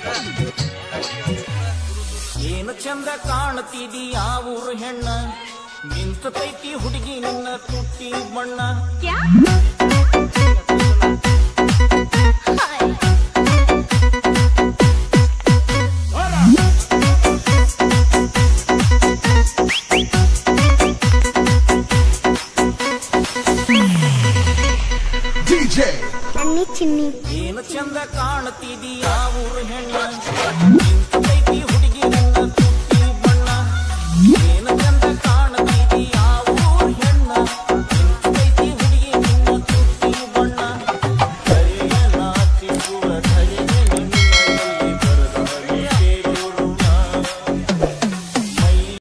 ಏನು ಚಂದ ಕಾಣ್ತಿದಿ ಆ ಊರು ಹೆಣ್ಣ ನಿಂತತೈತಿ ಹುಡುಗಿ ನಿನ್ನ ತುಟ್ಟಿ ಬಣ್ಣ ಕ್ಯಾ ಹಾಯ್ ಚನ್ನಿ ಚಿನ್ನಿ ಏನು ಚಂದ ಕಾಣ್ತಿದಿ ಆ ಊರು ಹೆಣ್ಣ ನಿಂತತೈತಿ ಹುಡುಗಿ